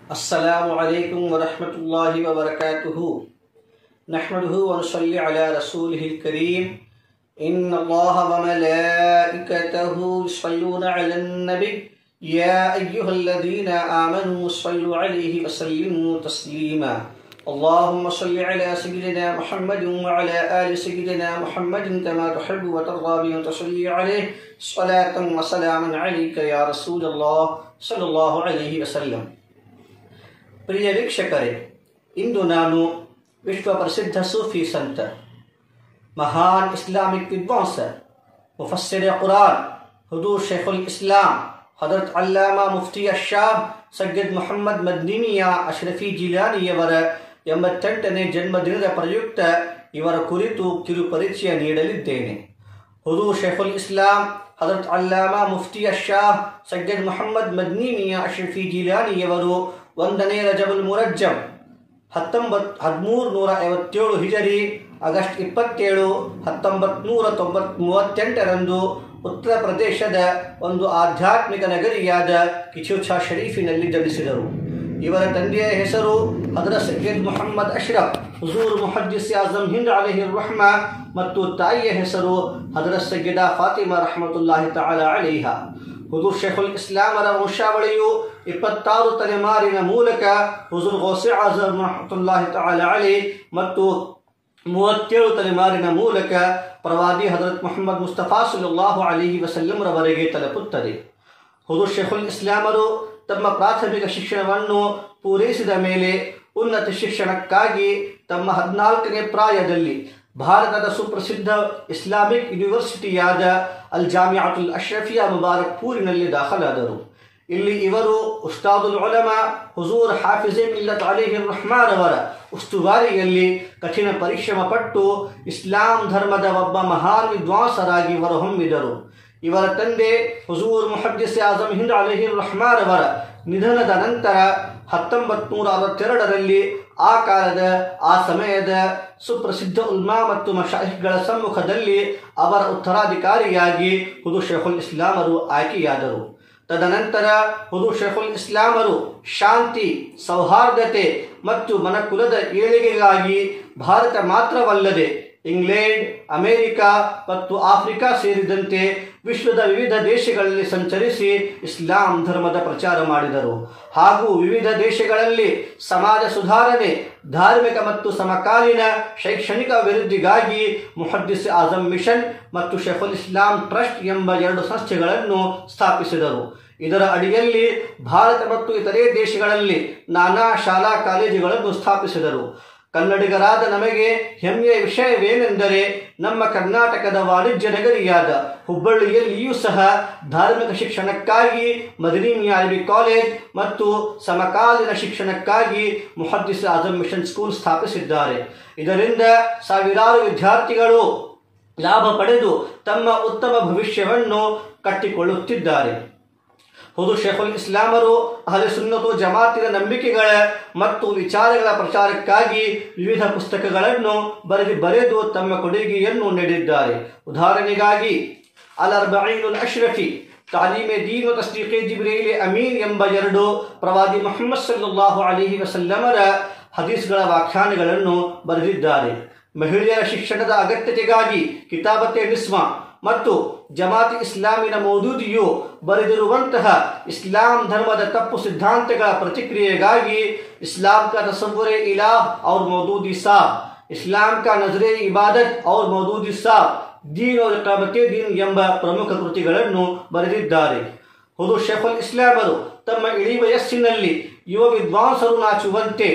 السلام عليكم ورحمة الله وبركاته نحمده ونصلي على رسوله الكريم إن الله وملائكته يصلون على النبي يا أيها الذين آمنوا صلوا عليه وسلموا تسليما اللهم صل على سيدنا محمد وعلى آل سيدنا محمد كما تحب وترضى بأن تصلي عليه صلاة وسلاما عليك يا رسول الله صلى الله عليه وسلم ಪ್ರಿಯ ವೀಕ್ಷಕರೇ ಇಂದು ನಾನು ವಿಶ್ವ ಪ್ರಸಿದ್ಧ ಸೂಫಿ ಸಂತ ಮಹಾನ್ ಇಸ್ಲಾಮಿಕ್ ವಿದ್ವಾಂಸ ಮುಫಸ್ಸಿರ ಕುರಾನ್ ಹುದೂರ್ ಶೇಖುಲ್ ಇಸ್ಲಾಂ ಹಜರತ್ ಅಲ್ಲಾಮಾ ಮುಫ್ತಿ ಅಶಾಬ್ ಸಯ್ಯದ್ ಮೊಹಮ್ಮದ್ ಮದ್ನಿಮಿಯ ಅಶ್ರಫಿ ಜಿಲಾನಿಯವರ ಎಂಬತ್ತೆಂಟನೇ ಜನ್ಮದಿನದ ಪ್ರಯುಕ್ತ ಇವರ ಕುರಿತು ಕಿರು ಪರಿಚಯ ನೀಡಲಿದ್ದೇನೆ ಹುದೂರ್ ಶೇಖುಲ್ ಇಸ್ಲಾಂ ಹಜರತ್ ಅಲ್ಲಾಮಾ ಮುಫ್ತಿ ಅಶಾಬ್ ಸಯ್ಯದ್ ಮೊಹಮ್ಮದ್ ಮದ್ನಿಮಿಯ ಅಶ್ರಫಿ ಜಿಲಾನಿಯವರು ಒಂದನೇ ರಜಬುಲ್ ಮುರಜ್ಜಂ ಹತ್ತೊಂಬತ್ತು ಹದಿಮೂರು ನೂರ ಐವತ್ತೇಳು ಹಿಜರಿ ಆಗಸ್ಟ್ ಇಪ್ಪತ್ತೇಳು ಹತ್ತೊಂಬತ್ತು ನೂರ ತೊಂಬತ್ ಮೂವತ್ತೆಂಟರಂದು ಉತ್ತರ ಪ್ರದೇಶದ ಒಂದು ಆಧ್ಯಾತ್ಮಿಕ ನಗರಿಯಾದ ಕಿಚುಚಾ ಶರೀಫಿನಲ್ಲಿ ಜನಿಸಿದರು ಇವರ ತಂದೆಯ ಹೆಸರು ಹಜರತ್ ಸಯ್ಯದ್ ಮೊಹಮ್ಮದ್ ಅಶ್ರಫ್ ಹುಜೂರ್ ಮುಹದ್ದಿಸ್ ಆಜಮ್ ಹಿಂದ್ ಅಲಿಹಿ ರಹ್ಮ ಮತ್ತು ತಾಯಿಯ ಹೆಸರು ಹಜರತ್ ಸಯ್ಯದ ಫಾತಿಮಾ ರಹಮತುಲ್ಲಾಹಿ ತಾಲ ಅಲಿಹಾ ಹುಜೂರ್ ಶೇಖುಲ್ ಇಸ್ಲಾಮರ ವಂಶಾವಳಿಯು ಇಪ್ಪತ್ತಾರು ತಲೆಮಾರಿನ ಮೂಲಕ ಹುಜೂರ್ ಗೌಸೆ ಆಜಮ್ ರಹಮತುಲ್ಲಾಹಿ ತಾಲ ಅಲಿ ಮತ್ತು ಮೂವತ್ತೇಳು ತಲೆಮಾರಿನ ಮೂಲಕ ಪ್ರವಾದಿ ಹಜರತ್ ಮೊಹಮ್ಮದ್ ಮುಸ್ತಫಾ ಸುಲ್ಲಾಹು ಅಲಿಹಿ ವಸಲ್ಲಂರವರೆಗೆ ತಲುಪುತ್ತದೆ ಹುಜೂರ್ ಶೇಖುಲ್ ಇಸ್ಲಾಮರು ತಮ್ಮ ಪ್ರಾಥಮಿಕ ಶಿಕ್ಷಣವನ್ನು ಪೂರೈಸಿದ ಮೇಲೆ ಉನ್ನತ ಶಿಕ್ಷಣಕ್ಕಾಗಿ ತಮ್ಮ ಹದಿನಾಲ್ಕನೇ ಪ್ರಾಯದಲ್ಲಿ ಭಾರತದ ಸುಪ್ರಸಿದ್ಧ ಇಸ್ಲಾಮಿಕ್ ಯೂನಿವರ್ಸಿಟಿಯಾದ ಅಲ್ ಜಾಮಿಯಾತುಲ್ ಅಶ್ರಫಿಯಾ ಮುಬಾರಕ್ಪೂರಿನಲ್ಲಿ ದಾಖಲಾದರು ಇಲ್ಲಿ ಇವರು ಉಸ್ತಾದುಲ್ ಉಲಮ ಹುಜೂರ್ ಹಾಫಿಜೆ ಮಿಲ್ಲತ್ ಅಲಿಹಿ ರಹ್ಮಾನ್ ಅವರ ಉಸ್ತುವಾರಿಯಲ್ಲಿ ಕಠಿಣ ಪರಿಶ್ರಮ ಪಟ್ಟು ಇಸ್ಲಾಂ ಧರ್ಮದ ಒಬ್ಬ ಮಹಾನ್ ವಿದ್ವಾಂಸರಾಗಿ ಹೊರಹೊಮ್ಮಿದರು ಇವರ ತಂದೆ ಹುಜೂರ್ ಮುಹದ್ದಿಸ್ ಆಜಮ್ ಹಿಂದ್ ಅಲಿಹಿ ರಹ್ಮಾನ್ ಅವರ ನಿಧನದ ನಂತರ ಹತ್ತೊಂಬತ್ತು ನೂರ ಅರವತ್ತೆರಡರಲ್ಲಿ ಆ ಕಾಲದ ಆ ಸಮಯದ ಸುಪ್ರಸಿದ್ಧ ಉಲ್ಮಾ ಮತ್ತು ಮಶಾಹಿಗಳ ಸಮ್ಮುಖದಲ್ಲಿ ಅವರ ಉತ್ತರಾಧಿಕಾರಿಯಾಗಿ ಹುದು ಶೇಖುಲ್ ಇಸ್ಲಾಮರು ಆಯ್ಕೆಯಾದರು ತದನಂತರ ಹುದು ಶೇಖುಲ್ ಇಸ್ಲಾಮರು ಶಾಂತಿ ಸೌಹಾರ್ದತೆ ಮತ್ತು ಮನಕುಲದ ಏಳಿಗೆಗಾಗಿ ಭಾರತ ಮಾತ್ರವಲ್ಲದೆ ಇಂಗ್ಲೆಂಡ್ ಅಮೆರಿಕ ಮತ್ತು ಆಫ್ರಿಕಾ ಸೇರಿದಂತೆ ವಿಶ್ವದ ವಿವಿಧ ದೇಶಗಳಲ್ಲಿ ಸಂಚರಿಸಿ ಇಸ್ಲಾಂ ಧರ್ಮದ ಪ್ರಚಾರ ಮಾಡಿದರು ಹಾಗೂ ವಿವಿಧ ದೇಶಗಳಲ್ಲಿ ಸಮಾಜ ಸುಧಾರಣೆ ಧಾರ್ಮಿಕ ಮತ್ತು ಸಮಕಾಲೀನ ಶೈಕ್ಷಣಿಕ ಅಭಿವೃದ್ಧಿಗಾಗಿ ಮುಹದ್ದಿಸ್ ಆಜಂ ಮಿಷನ್ ಮತ್ತು ಶೇಖುಲ್ ಇಸ್ಲಾಂ ಟ್ರಸ್ಟ್ ಎಂಬ ಎರಡು ಸಂಸ್ಥೆಗಳನ್ನು ಸ್ಥಾಪಿಸಿದರು ಇದರ ಅಡಿಯಲ್ಲಿ ಭಾರತ ಮತ್ತು ಇತರೆ ದೇಶಗಳಲ್ಲಿ ನಾನಾ ಶಾಲಾ ಕಾಲೇಜುಗಳನ್ನು ಸ್ಥಾಪಿಸಿದರು ಕನ್ನಡಿಗರಾದ ನಮಗೆ ಹೆಮ್ಮೆಯ ವಿಷಯವೇನೆಂದರೆ ನಮ್ಮ ಕರ್ನಾಟಕದ ವಾಣಿಜ್ಯ ನಗರಿಯಾದ ಹುಬ್ಬಳ್ಳಿಯಲ್ಲಿಯೂ ಸಹ ಧಾರ್ಮಿಕ ಶಿಕ್ಷಣಕ್ಕಾಗಿ ಮದನಿ ಅರಬಿ ಕಾಲೇಜ್ ಮತ್ತು ಸಮಕಾಲೀನ ಶಿಕ್ಷಣಕ್ಕಾಗಿ ಮುಹದ್ದಿಸ್ ಆಜಮ್ ಮಿಷನ್ ಸ್ಕೂಲ್ ಸ್ಥಾಪಿಸಿದ್ದಾರೆ ಇದರಿಂದ ಸಾವಿರಾರು ವಿದ್ಯಾರ್ಥಿಗಳು ಲಾಭ ಪಡೆದು ತಮ್ಮ ಉತ್ತಮ ಭವಿಷ್ಯವನ್ನು ಕಟ್ಟಿಕೊಳ್ಳುತ್ತಿದ್ದಾರೆ ಹೌದು ಶೇಖುಲ್ ಇಸ್ಲಾಮರು ಅಹಲೆ ಸುನ್ನತು ಜಮಾತಿನ ನಂಬಿಕೆಗಳ ಮತ್ತು ವಿಚಾರಗಳ ಪ್ರಚಾರಕ್ಕಾಗಿ ವಿವಿಧ ಪುಸ್ತಕಗಳನ್ನು ಬರೆದು ಬರೆದು ತಮ್ಮ ಕೊಡುಗೆಯನ್ನು ನೀಡಿದ್ದಾರೆ ಉದಾಹರಣೆಗಾಗಿ ಅಲ್ ಅರ್ಬೈನುಲ್ ಅಶ್ರಫಿ ತಾಲೀಮೆ ದೀನ್ ಮತ್ತು ತಸ್ದೀಕೆ ಜಿಬ್ರೇಲಿ ಅಮೀನ್ ಎಂಬ ಎರಡು ಪ್ರವಾದಿ ಮೊಹಮ್ಮದ್ ಸಲ್ಲಾಹು ಅಲಿಹಿ ವಸಲ್ಲಮರ ಹದೀಸ್ಗಳ ವ್ಯಾಖ್ಯಾನಗಳನ್ನು ಬರೆದಿದ್ದಾರೆ ಮಹಿಳೆಯರ ಶಿಕ್ಷಣದ ಅಗತ್ಯತೆಗಾಗಿ ಕಿತಾಬತೆ ನಿಸ್ಮಾ ಮತ್ತು ಜಮಾತಿ ಇಸ್ಲಾಮಿನ ಮೌದೂದಿಯು ಬರೆದಿರುವಂತಹ ಇಸ್ಲಾಂ ಧರ್ಮದ ತಪ್ಪು ಸಿದ್ಧಾಂತಗಳ ಪ್ರತಿಕ್ರಿಯೆಗಾಗಿ ಇಸ್ಲಾಂ ಕಾ ತಸವ್ವರೆ ಇಲಾಹ್ और मौदूदी साहब ಇಸ್ಲಾಂ ಕಾ ನಜರೆ ಇಬಾದತ್ और ಮೌದೂದಿ ಸಾಬ್ ದೀನ್ और ಇಕಾಮತೆ ದೀನ್ ಎಂಬ ಪ್ರಮುಖ ಕೃತಿಗಳನ್ನು ಬರೆದಿದ್ದಾರೆ ಹುದು ಶೇಖುಲ್ ಇಸ್ಲಾಮರು ತಮ್ಮ ಇಳಿ ವಯಸ್ಸಿನಲ್ಲಿ ಯುವ ವಿದ್ವಾಂಸರು ನಾಚುವಂತೆ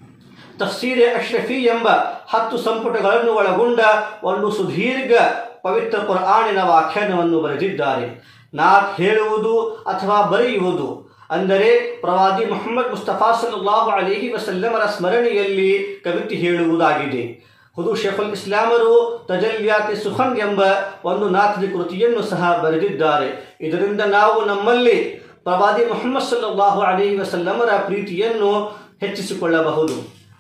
ತಫ್ಸೀರೆ ಅಶ್ರಫಿ ಎಂಬ ಹತ್ತು ಸಂಪುಟಗಳನ್ನು ಒಳಗೊಂಡ ಒಂದು ಸುದೀರ್ಘ ಪವಿತ್ರ ಕುರ್ಆನಿನ ವ್ಯಾಖ್ಯಾನವನ್ನು ಬರೆದಿದ್ದಾರೆ ನಾತ್ ಹೇಳುವುದು ಅಥವಾ ಬರೆಯುವುದು ಅಂದರೆ ಪ್ರವಾದಿ ಮೊಹಮ್ಮದ್ ಮುಸ್ತಫಾ ಸಲ್ಲಾಹು ಅಲಿಹಿ ವಸಲ್ಲಮರ ಸ್ಮರಣೆಯಲ್ಲಿ ಕವಿತೆ ಹೇಳುವುದಾಗಿದೆ ಹುದು ಶೇಖುಲ್ ಇಸ್ಲಾಮರು ತಜಲ್ಯಾತಿ ಸುಖನ್ ಎಂಬ ಒಂದು ನಾಥದ ಕೃತಿಯನ್ನು ಸಹ ಬರೆದಿದ್ದಾರೆ ಇದರಿಂದ ನಾವು ನಮ್ಮಲ್ಲಿ ಪ್ರವಾದಿ ಮೊಹಮ್ಮದ್ ಸಲ್ಲಾಹು ಅಲಿಹಿ ವಸಲ್ಲಮರ ಪ್ರೀತಿಯನ್ನು ಹೆಚ್ಚಿಸಿಕೊಳ್ಳಬಹುದು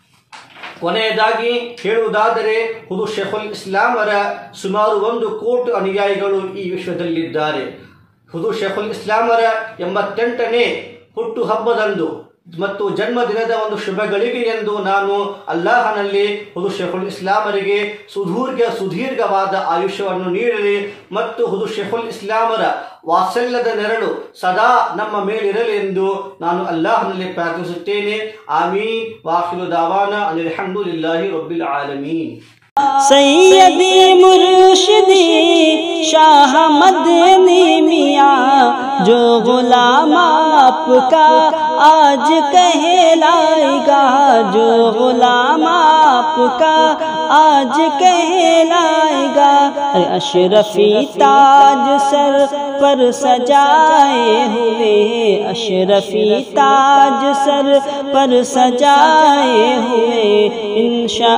ಕೊನೆಯದಾಗಿ ಹೇಳುವುದಾದರೆ ಹುದು ಶೇಖುಲ್ ಇಸ್ಲಾಮರ ಸುಮಾರು ಒಂದು ಕೋಟಿ ಅನುಯಾಯಿಗಳು ಈ ವಿಶ್ವದಲ್ಲಿದ್ದಾರೆ ಹುದು ಶೇಖುಲ್ ಇಸ್ಲಾಮರ ಎಂಬತ್ತೆಂಟನೇ ಹುಟ್ಟು ಹಬ್ಬದಂದು ಮತ್ತು ಜನ್ಮದಿನದ ಒಂದು ಶುಭಗಳಿಗೆ ಎಂದು ನಾನು ಅಲ್ಲಾಹನಲ್ಲಿ ಹುದು ಶೇಖುಲ್ ಇಸ್ಲಾಮರಿಗೆ ಸುದೀರ್ಘ ಸುದೀರ್ಘವಾದ ಆಯುಷ್ಯವನ್ನು ನೀಡಲಿ ಮತ್ತು ಹುದು ಶೇಖುಲ್ ಇಸ್ಲಾಮರ ವಾತ್ಸಲ್ಯದ ನೆರಳು ಸದಾ ನಮ್ಮ ಮೇಲಿರಲಿ ಎಂದು ನಾನು ಅಲ್ಲಾಹನಲ್ಲಿ ಪ್ರಾರ್ಥಿಸುತ್ತೇನೆ ಆಮೀನ್ ವಾಹಿರು ದಾವಾನ ಅನಿಲ್ ಹಮ್ದುಲಿಲ್ಲಾಹಿ ರಬ್ಬಿಲ್ ಆಲಮೀನ್ सैयदी मुर्शिदी शाह मदनी मियाँ जो गुलाम आपका आज कहलाएगा जो गुलाम आपका आज कहलाएगा अरे अशरफी ताज सर पर सजाए हुए अशरफी ताज सर पर सजाए हुए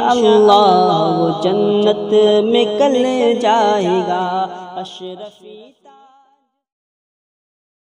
इंशाअल्लाह वो जन्नत में कल जाएगा अशरफी